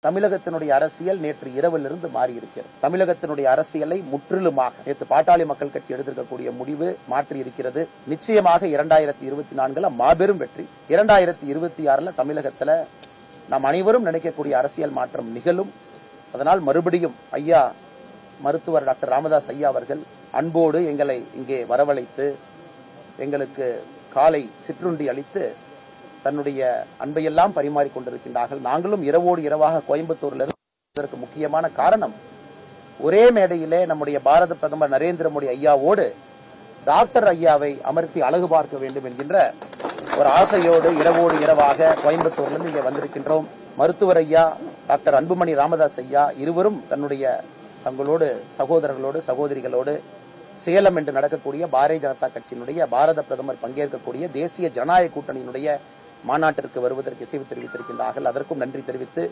தமிழகத்தினுடைய அரசியல் நேற்று இரவிலிருந்து மாறியிருக்கிறது தமிழகத்தினுடைய அரசியலை முற்றிலுமாக நேற்று பாட்டாளி மக்கள் கட்சி எடுத்திருக்கக்கூடிய முடிவு மாற்றி இருக்கிறது நிச்சயமாக இரண்டாயிரத்தி இருபத்தி நான்குல மாபெரும் வெற்றி இரண்டாயிரத்தி இருபத்தி ஆறுல தமிழகத்துல நாம் அனைவரும் நினைக்கக்கூடிய அரசியல் மாற்றம் நிகழும் அதனால் மறுபடியும் ஐயா மருத்துவர் டாக்டர் ராமதாஸ் ஐயா அவர்கள் அன்போடு எங்களை இங்கே வரவழைத்து எங்களுக்கு காலை சிற்றுண்டி அளித்து தன்னுடைய அன்பையெல்லாம் பரிமாறிக் கொண்டிருக்கின்றார்கள் நாங்களும் இரவோடு இரவாக கோயம்புத்தூர்ல இருந்ததற்கு முக்கியமான காரணம் ஒரே மேடையிலே நம்முடைய பாரத பிரதமர் நரேந்திர மோடி ஐயாவோடு டாக்டர் ஐயாவை அமர்த்தி அழகு பார்க்க வேண்டும் என்கின்ற ஒரு ஆசையோடு இரவோடு இரவாக கோயம்புத்தூர்லிருந்து இங்கே வந்திருக்கின்றோம் மருத்துவர் ஐயா டாக்டர் அன்புமணி ராமதாஸ் ஐயா இருவரும் தன்னுடைய தங்களோடு சகோதரர்களோடு சகோதரிகளோடு சேலம் என்று நடக்கக்கூடிய பாரதிய ஜனதா கட்சியினுடைய பாரத பிரதமர் பங்கேற்கக்கூடிய தேசிய ஜனநாயக கூட்டணியினுடைய மாநாட்டிற்கு வருவதற்கு இசைவு தெரிவித்திருக்கின்றார்கள் அதற்கும் நன்றி தெரிவித்து